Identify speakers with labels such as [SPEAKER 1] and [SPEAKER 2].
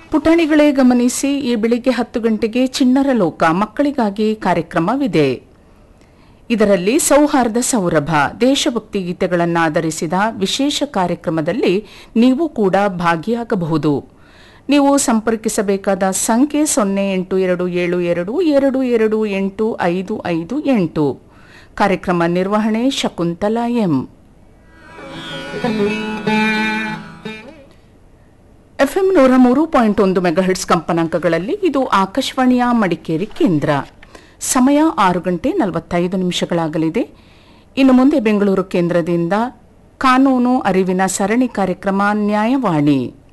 [SPEAKER 1] ಪುಟಾಣಿಗಳೇ ಗಮನಿಸಿ ಈ ಬೆಳಿಗ್ಗೆ ಹತ್ತು ಗಂಟೆಗೆ ಚಿಣ್ಣರ ಲೋಕ ಮಕ್ಕಳಿಗಾಗಿ ಕಾರ್ಯಕ್ರಮವಿದೆ ಇದರಲ್ಲಿ ಸೌಹಾರ್ದ ಸೌರಭ ದೇಶಭಕ್ತಿ ಗೀತೆಗಳನ್ನು ಆಧರಿಸಿದ ವಿಶೇಷ ಕಾರ್ಯಕ್ರಮದಲ್ಲಿ ನೀವು ಕೂಡ ಭಾಗಿಯಾಗಬಹುದು ನೀವು ಸಂಪರ್ಕಿಸಬೇಕಾದ ಸಂಖ್ಯೆ ಸೊನ್ನೆ ಎಂಟು ಎರಡು ಏಳು ಎರಡು ಎರಡು ಎರಡು ಎಂಟು ಐದು ಐದು ಎಂಟು ಕಾರ್ಯಕ್ರಮ ನಿರ್ವಹಣೆ ಶಕುಂತಲಾ ಎಂ ಎಫ್ಎಂ ನೂರ ಮೂರು ಪಾಯಿಂಟ್ ಒಂದು ಮೆಗಾಹಿಟ್ಸ್ ಕಂಪನಾಂಕಗಳಲ್ಲಿ ಇದು ಆಕಾಶವಾಣಿಯ ಮಡಿಕೇರಿ ಕೇಂದ್ರ ಸಮಯ ಆರು ಗಂಟೆ ನಲವತ್ತೈದು ನಿಮಿಷಗಳಾಗಲಿದೆ ಇನ್ನು ಮುಂದೆ ಬೆಂಗಳೂರು ಕೇಂದ್ರದಿಂದ ಕಾನೂನು ಅರಿವಿನ ಸರಣಿ ಕಾರ್ಯಕ್ರಮ ನ್ಯಾಯವಾಣಿ